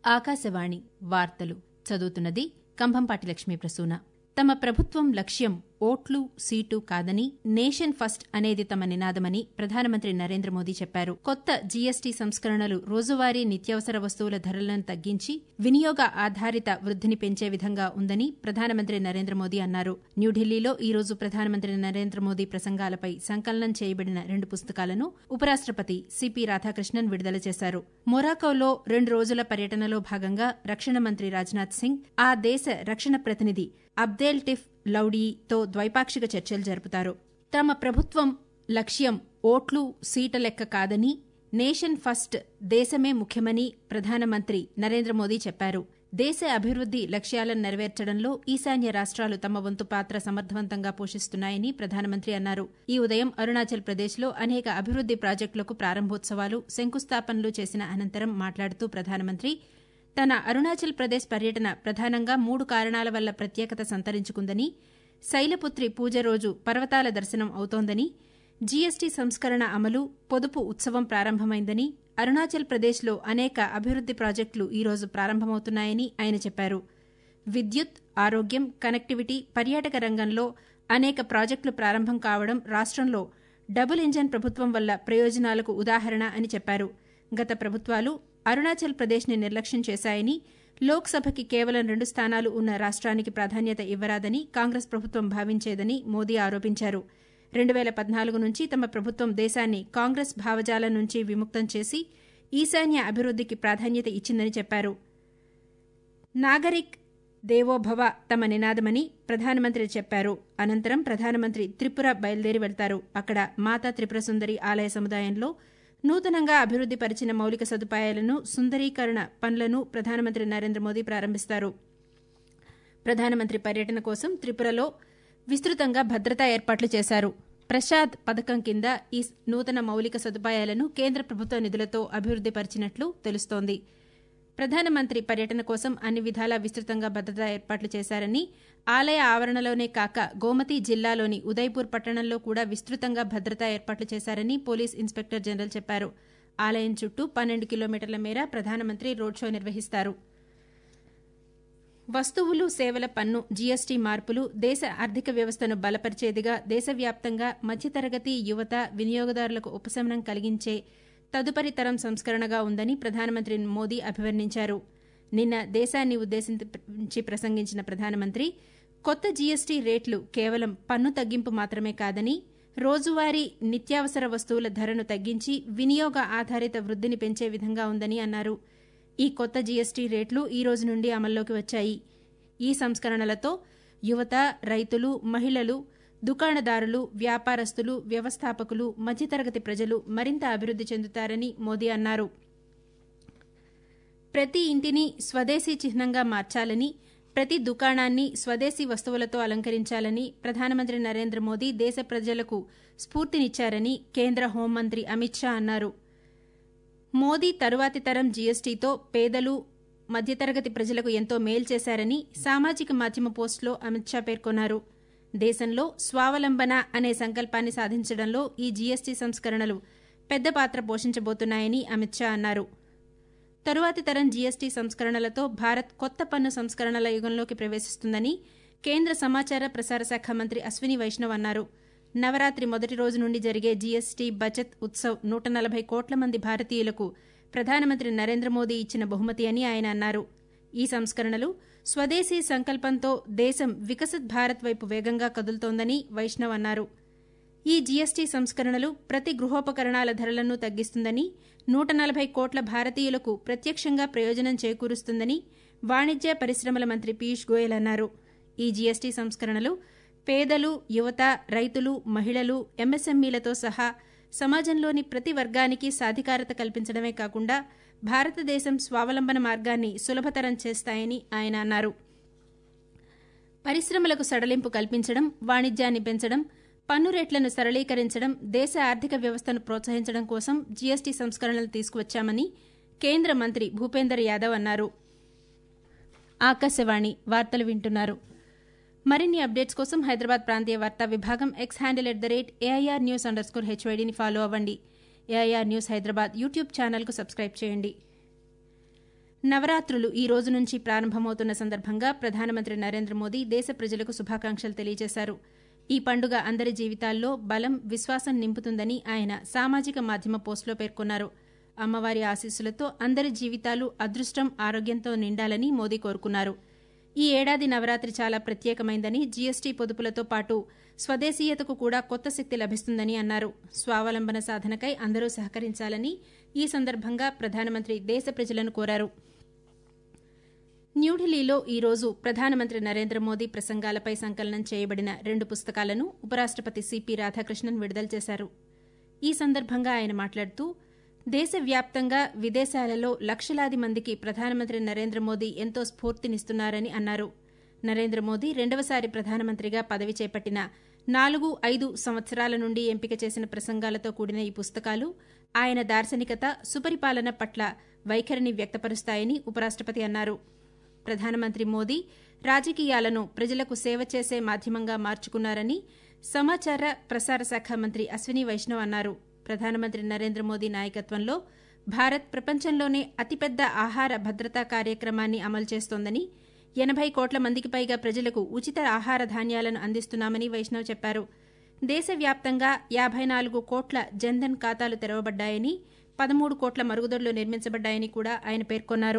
ఆకాశవాణి వార్తలు చదువుతున్నది కంభంపాటి లక్ష్మీ ప్రసూన తమ ప్రభుత్వం లక్ష్యం ఓట్లు సీటు కాదని నేషన్ ఫస్ట్ అనేది తమ నినాదమని ప్రధానమంత్రి నరేంద్ర మోదీ చెప్పారు కొత్త జీఎస్టీ సంస్కరణలు రోజువారీ నిత్యావసర వస్తువుల ధరలను తగ్గించి వినియోగ ఆధారిత వృద్ధిని పెంచే విధంగా ఉందని ప్రధానమంత్రి నరేంద్ర మోదీ అన్నారు న్యూఢిల్లీలో ఈ రోజు ప్రధానమంత్రి నరేంద్ర మోదీ ప్రసంగాలపై సంకలనం చేయబడిన రెండు పుస్తకాలను ఉపరాష్టపతి సిపి రాధాకృష్ణన్ విడుదల చేశారు మొరాకోలో రెండు రోజుల పర్యటనలో భాగంగా రక్షణ మంత్రి రాజ్నాథ్ సింగ్ ఆ దేశ రక్షణ ప్రతినిధి అబ్దేల్ టిఫ్ లౌడీతో ద్వైపాక్షిక చర్చలు జరుపుతారు తమ ప్రభుత్వం లక్ష్యం ఓట్లు సీట లెక్క కాదని నేషన్ ఫస్ట్ దేశమే ముఖ్యమని ప్రధానమంత్రి నరేంద్ర మోదీ చెప్పారు దేశ అభివృద్ది లక్ష్యాలను నెరవేర్చడంలో ఈశాన్య రాష్ట్రాలు తమ వంతు పాత్ర సమర్థవంతంగా పోషిస్తున్నాయని ప్రధానమంత్రి అన్నారు ఈ ఉదయం అరుణాచల్ ప్రదేశ్లో అనేక అభివృద్ది ప్రాజెక్టులకు ప్రారంభోత్సవాలు శంకుస్థాపనలు చేసిన అనంతరం మాట్లాడుతూ ప్రధానమంత్రి తన అరుణాచల్ ప్రదేశ్ పర్యటన ప్రధానంగా మూడు కారణాల వల్ల ప్రత్యేకత సంతరించుకుందని శైలపుత్రి పూజ రోజు పర్వతాల దర్శనం అవుతోందని జీఎస్టీ సంస్కరణ అమలు పొదుపు ఉత్సవం ప్రారంభమైందని అరుణాచల్ ప్రదేశ్లో అనేక అభివృద్ది ప్రాజెక్టులు ఈ రోజు ప్రారంభమవుతున్నాయని ఆయన చెప్పారు విద్యుత్ ఆరోగ్యం కనెక్టివిటీ పర్యాటక రంగంలో అనేక ప్రాజెక్టులు ప్రారంభం కావడం రాష్టంలో డబుల్ ఇంజన్ ప్రభుత్వం వల్ల ప్రయోజనాలకు ఉదాహరణ అని చెప్పారు గత ప్రభుత్వాలు అరుణాచల్ ప్రదేశ్ని నిర్లక్ష్యం చేశాయని లోక్సభకి కేవలం రెండు స్థానాలు ఉన్న రాష్ట్రానికి ప్రాధాన్యత ఇవ్వరాదని కాంగ్రెస్ ప్రభుత్వం భావించేదని మోదీ ఆరోపించారు రెండు వేల పద్నాలుగు నుంచి తమ ప్రభుత్వం దేశాన్ని కాంగ్రెస్ భావజాలం నుంచి విముక్తం చేసి ఈశాన్య అభివృద్దికి ప్రాధాన్యత ఇచ్చిందని చెప్పారు నాగరిక్ దేవోభవ తమ నినాదమని ప్రధానమంత్రి చెప్పారు అనంతరం ప్రధానమంత్రి త్రిపుర బయలుదేరి వెళ్తారు అక్కడ మాతా త్రిపుర సుందరి ఆలయ సముదాయంలో నూతనంగా అభివృద్ది పరిచిన మౌలిక సదుపాయాలను సుందరీకరణ పనులను ప్రధానమంత్రి నరేంద్ర మోదీ ప్రారంభిస్తారు ప్రధానమంత్రి పర్యటన కోసం త్రిపురలో విస్తృతంగా భద్రతా ఏర్పాట్లు చేశారు ప్రసాద్ పథకం కింద ఈ నూతన మౌలిక సదుపాయాలను కేంద్ర ప్రభుత్వ నిధులతో అభివృద్ది పరిచినట్లు తెలుస్తోంది ప్రధానమంత్రి పర్యటన కోసం అన్ని విధాలా విస్తృతంగా భద్రతా ఏర్పాట్లు చేశారని ఆలయ ఆవరణలోనే కాక గోమతి జిల్లాలోని ఉదయ్పూర్ పట్టణంలో కూడా విస్తృతంగా భద్రతా ఏర్పాట్లు చేశారని పోలీస్ ఇన్స్పెక్టర్ జనరల్ చెప్పారు ఆలయం చుట్టూ పన్నెండు కిలోమీటర్ల మేర ప్రధానమంత్రి రోడ్ షో నిర్వహిస్తారు వస్తువులు సేవల పన్ను జీఎస్టీ మార్పులు దేశ ఆర్థిక వ్యవస్థను బలపరిచేదిగా దేశవ్యాప్తంగా మధ్యతరగతి యువత వినియోగదారులకు ఉపశమనం కలిగించే తదుపరి తరం సంస్కరణగా ఉందని ప్రధానమంత్రి మోదీ అభివర్ణించారు నిన్న దేశాన్ని ఉద్దేశించి ప్రసంగించిన ప్రధానమంత్రి కొత్త జీఎస్టీ రేట్లు కేవలం పన్ను తగ్గింపు మాత్రమే కాదని రోజువారీ నిత్యావసర వస్తువుల ధరను తగ్గించి వినియోగ ఆధారిత వృద్ధిని పెంచే విధంగా ఉందని అన్నారు ఈ కొత్త జీఎస్టీ రేట్లు ఈ రోజు నుండి అమల్లోకి వచ్చాయి ఈ సంస్కరణలతో యువత రైతులు మహిళలు దుకాణదారులు వ్యాపారస్తులు వ్యవస్థాపకులు మధ్యతరగతి ప్రజలు మరింత అభివృద్ది చెందుతారని మోదీ అన్నారు ప్రతి ఇంటిని స్వదేశీ చిహ్నంగా మార్చాలని ప్రతి దుకాణాన్ని స్వదేశీ వస్తువులతో అలంకరించాలని ప్రధానమంత్రి నరేంద్ర మోదీ దేశ ప్రజలకు స్ఫూర్తినిచ్చారని కేంద్ర హోంమంత్రి అమిత్ షా అన్నారు మోదీ తరువాతి తరం జీఎస్టీతో పేదలు మధ్యతరగతి ప్రజలకు ఎంతో మేలు చేశారని సామాజిక మాధ్యమ పోస్టులో అమిత్ షా పేర్కొన్నారు దేశంలో స్వావలంబన అనే సంకల్పాన్ని సాధించడంలో ఈ జీఎస్టీ సంస్కరణలు పెద్ద పాత్ర పోషించబోతున్నాయని అమిత్ షా అన్నారు తరువాతి తరం జీఎస్టీ సంస్కరణలతో భారత్ కొత్త పన్ను సంస్కరణల యుగంలోకి ప్రవేశిస్తుందని కేంద్ర సమాచార ప్రసార శాఖ మంత్రి అశ్విని వైష్ణవ్ అన్నారు నవరాత్రి మొదటి రోజు నుండి జరిగే జీఎస్టీ బచత్ ఉత్సవ్ నూట నలభై కోట్ల మంది భారతీయులకు ప్రధానమంత్రి నరేంద్ర మోదీ ఇచ్చిన బహుమతి అని ఆయన అన్నారు ఈ సంస్కరణలు స్వదేశీ సంకల్పంతో దేశం వికసిత్ భారత్ వైపు వేగంగా కదులుతోందని వైష్ణవ్ అన్నారు ఈ జీఎస్టీ సంస్కరణలు ప్రతి గృహోపకరణాల ధరలను తగ్గిస్తుందని నూట నలభై కోట్ల భారతీయులకు ప్రత్యక్షంగా ప్రయోజనం చేకూరుస్తుందని వాణిజ్య పరిశ్రమల మంత్రి పీయూష్ గోయల్ అన్నారు ఈ జీఎస్టీ సంస్కరణలు పేదలు యువత రైతులు మహిళలు ఎంఎస్ఎంఈలతో సహా సమాజంలోని ప్రతి వర్గానికి సాధికారత కల్పించడమే కాకుండా భారతదేశం స్వావలంబన మార్గాన్ని సులభతరం చేస్తాయని ఆయన అన్నారు పరిశ్రమలకు సడలింపు కల్పించడం వాణిజ్యాన్ని పెంచడం పన్ను రేట్లను సరళీకరించడం దేశ ఆర్థిక వ్యవస్థను ప్రోత్సహించడం కోసం జీఎస్టీ సంస్కరణలు తీసుకువచ్చామని కేంద్ర మంత్రి భూపేందర్ యాదవ్ అన్నారు ఆకాశవాణి వార్తలు వింటున్నారు మరిన్ని అప్డేట్స్ కోసం హైదరాబాద్ ప్రాంతీయ వార్తా విభాగం X handle at the rate AIR news underscore స్కోర్ హెచ్వైడీని ఫాలో అవ్వండి ఏఐఆర్ న్యూస్ హైదరాబాద్ యూట్యూబ్ ఛానల్కు సబ్స్క్రైబ్ చేయండి నవరాత్రులు ఈ రోజు నుంచి ప్రారంభమవుతున్న సందర్భంగా ప్రధానమంత్రి నరేంద్ర మోదీ దేశ ప్రజలకు శుభాకాంక్షలు తెలియజేశారు ఈ పండుగ అందరి జీవితాల్లో బలం విశ్వాసం నింపుతుందని ఆయన సామాజిక మాధ్యమ పోస్టులో పేర్కొన్నారు అమ్మవారి ఆశీస్సులతో అందరి జీవితాలు అదృష్టం ఆరోగ్యంతో నిండాలని మోదీ కోరుకున్నారు ఈ ఏడాది నవరాత్రి చాలా ప్రత్యేకమైందని జీఎస్టీ పొదుపులతో పాటు స్వదేశీయతకు కూడా కొత్త శక్తి లభిస్తుందని అన్నారు స్వావలంబన సాధనకై అందరూ సహకరించాలని ఈ సందర్భంగా ప్రధానమంత్రి దేశ ప్రజలను కోరారు న్యూఢిల్లీలో ఈ రోజు ప్రధానమంత్రి నరేంద్ర మోదీ ప్రసంగాలపై సంకలనం చేయబడిన రెండు పుస్తకాలను ఉపరాష్టపతి సిపి రాధాకృష్ణన్ విడుదల చేశారు ఈ సందర్భంగా ఆయన మాట్లాడుతూ దేశవ్యాప్తంగా విదేశాలలో లక్షలాది మందికి ప్రధానమంత్రి నరేంద్ర మోదీ ఎంతో స్ఫూర్తినిస్తున్నారని అన్నారు నరేంద్ర మోదీ రెండవసారి ప్రధానమంత్రిగా పదవి చేపట్టిన నాలుగు ఐదు సంవత్సరాల నుండి ఎంపిక చేసిన ప్రసంగాలతో కూడిన ఈ పుస్తకాలు ఆయన దార్శనికత సుపరిపాలన పట్ల వైఖరిని వ్యక్తపరుస్తాయని ఉపరాష్టపతి అన్నారు ప్రధానమంత్రి మోదీ రాజకీయాలను ప్రజలకు సేవ చేసే మాధ్యమంగా మార్చుకున్నారని సమాచార ప్రసార శాఖ మంత్రి అశ్విని వైష్ణవ్ అన్నారు ప్రధానమంత్రి నరేంద్ర మోదీ నాయకత్వంలో భారత్ ప్రపంచంలోనే అతిపెద్ద ఆహార భద్రతా కార్యక్రమాన్ని అమలు చేస్తోందని ఎనభై కోట్ల మందికి పైగా ప్రజలకు ఉచిత ఆహార ధాన్యాలను అందిస్తున్నామని వైష్ణవ్ చెప్పారు దేశవ్యాప్తంగా యాభై నాలుగు కోట్ల జన్ధన్ ఖాతాలు తెరవబడ్డాయని పదమూడు కోట్ల మరుగుదొడ్లు నిర్మించబడ్డాయని కూడా ఆయన పేర్కొన్నారు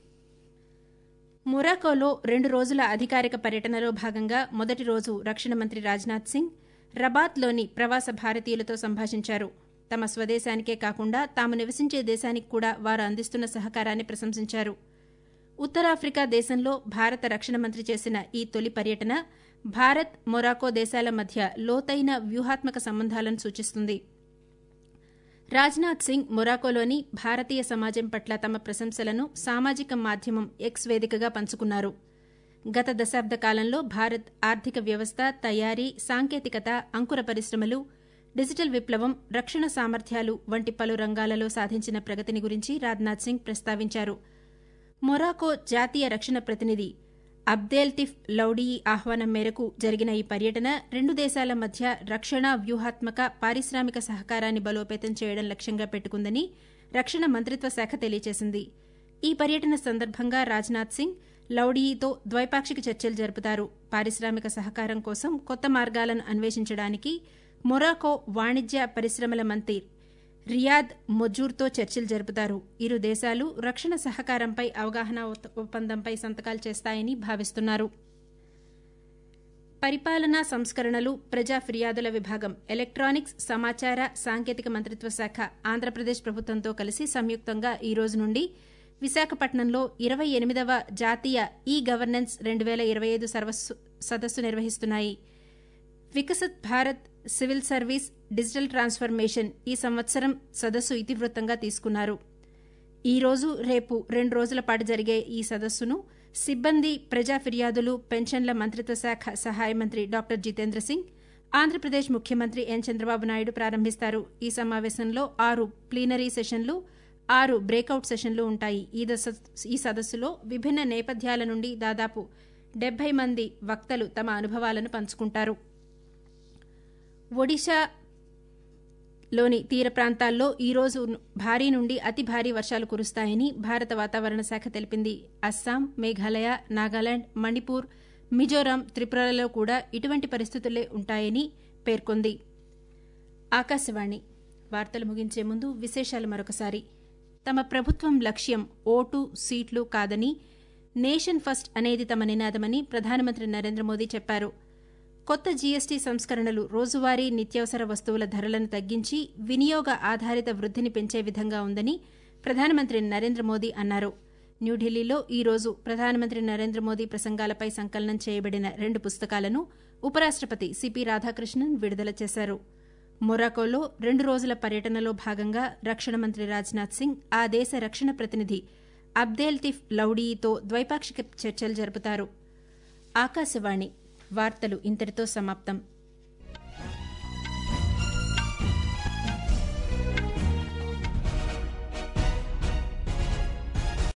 మొరాకోలో రెండు రోజుల అధికారిక పర్యటనలో భాగంగా మొదటి రోజు రక్షణ మంత్రి రాజ్నాథ్ సింగ్ రబాత్లోని ప్రవాస భారతీయులతో సంభాషించారు తమ స్వదేశానికే కాకుండా తాము నివసించే దేశానికి కూడా వారు అందిస్తున్న సహకారాన్ని ప్రశంసించారు ఉత్తరాఫ్రికా దేశంలో భారత రక్షణ మంత్రి చేసిన ఈ తొలి పర్యటన భారత్ మొరాకో దేశాల మధ్య లోతైన వ్యూహాత్మక సంబంధాలను సూచిస్తుంది రాజ్నాథ్ సింగ్ మొరాకోలోని భారతీయ సమాజం పట్ల తమ ప్రశంసలను సామాజిక మాధ్యమం ఎక్స్ వేదికగా పంచుకున్నారు గత దశాబ్ద కాలంలో భారత్ ఆర్థిక వ్యవస్థ తయారీ సాంకేతికత అంకుర పరిశ్రమలు డిజిటల్ విప్లవం రక్షణ సామర్థ్యాలు వంటి పలు రంగాలలో సాధించిన ప్రగతిని గురించి రాజ్నాథ్ సింగ్ ప్రస్తావించారు మొరాకో జాతీయ రక్షణ ప్రతినిధి అబ్దేల్తిఫ్ లౌడియి ఆహ్వానం మేరకు జరిగిన ఈ పర్యటన రెండు దేశాల మధ్య రక్షణ వ్యూహాత్మక పారిశ్రామిక సహకారాన్ని బలోపేతం చేయడం లక్ష్యంగా పెట్టుకుందని రక్షణ మంత్రిత్వ శాఖ తెలియజేసింది ఈ పర్యటన సందర్భంగా రాజ్నాథ్ సింగ్ లౌడియితో ద్వైపాక్షిక చర్చలు జరుపుతారు పారిశ్రామిక సహకారం కోసం కొత్త మార్గాలను అన్వేషించడానికి మొరాకో వాణిజ్య పరిశ్రమల మంత్రి రియాద్ మొజూర్తో చర్చలు జరుపుతారు ఇరు దేశాలు రక్షణ సహకారంపై అవగాహన ఒప్పందంపై సంతకాలు చేస్తాయని భావిస్తున్నారు పరిపాలనా సంస్కరణలు ప్రజా ఫిర్యాదుల విభాగం ఎలక్ట్రానిక్స్ సమాచార సాంకేతిక మంత్రిత్వ శాఖ ఆంధ్రప్రదేశ్ ప్రభుత్వంతో కలిసి సంయుక్తంగా ఈ రోజు నుండి విశాఖపట్నంలో ఇరవై ఎనిమిదవ జాతీయ ఈ గవర్నెన్స్ రెండు వేల ఇరవై ఐదు సదస్సు నిర్వహిస్తున్నాయి Viksit Bharat civil service digital transformation ఈ సంవత్సరం సదస్సు ఇతివృత్తంగా తీసుకున్నారు ఈ రోజు రేపు రెండు రోజుల పాటు జరిగే ఈ సదస్సును సిబ్బంది ప్రజా ఫిర్యాదులు పెన్షన్ల మంత్రిత్వ శాఖ సహాయ మంత్రి డాక్టర్ జితేంద్ర సింగ్ ఆంధ్రప్రదేశ్ ముఖ్యమంత్రి ఎన్ చంద్రబాబు నాయుడు ప్రారంభిస్తారు ఈ సమావేశంలో ఆరు ప్లీనరీ సెషన్లు ఆరు బ్రేకౌట్ సెషన్లు ఉంటాయి ఈ సదస్సులో విభిన్న నేపథ్యాల నుండి దాదాపు డెబ్బై మంది వక్తలు తమ అనుభవాలను పంచుకుంటారు ఒడిశాలోని తీర ప్రాంతాల్లో ఈ రోజు భారీ నుండి అతి భారీ వర్షాలు కురుస్తాయని భారత వాతావరణ శాఖ తెలిపింది అస్సాం మేఘాలయ నాగాలాండ్ మణిపూర్ మిజోరాం త్రిపురలలో కూడా ఇటువంటి పరిస్థితులే ఉంటాయని పేర్కొంది ఆకాశవాణి వార్తలు ముగించే ముందు విశేషాలు మరొకసారి తమ ప్రభుత్వం లక్ష్యం ఓటు సీట్లు కాదని నేషన్ ఫస్ట్ అనేది తమ నినాదమని ప్రధానమంత్రి నరేంద్ర మోదీ చెప్పారు కొత్త జీఎస్టీ సంస్కరణలు రోజువారీ నిత్యావసర వస్తువుల ధరలను తగ్గించి వినియోగ ఆధారిత వృద్ధిని పెంచే విధంగా ఉందని ప్రధానమంత్రి నరేంద్ర మోదీ అన్నారు న్యూఢిల్లీలో ఈ రోజు ప్రధానమంత్రి నరేంద్ర మోదీ ప్రసంగాలపై సంకలనం చేయబడిన రెండు పుస్తకాలను ఉపరాష్టపతి సిపి రాధాకృష్ణన్ విడుదల చేశారు మొరాకోలో రెండు రోజుల పర్యటనలో భాగంగా రక్షణ మంత్రి రాజ్నాథ్ సింగ్ ఆ దేశ రక్షణ ప్రతినిధి అబ్దేల్తిఫ్ లౌడియితో ద్వైపాక్షిక చర్చలు జరుపుతారు ఆకాశవాణి వార్తలు ఇంతటితో సమాప్తం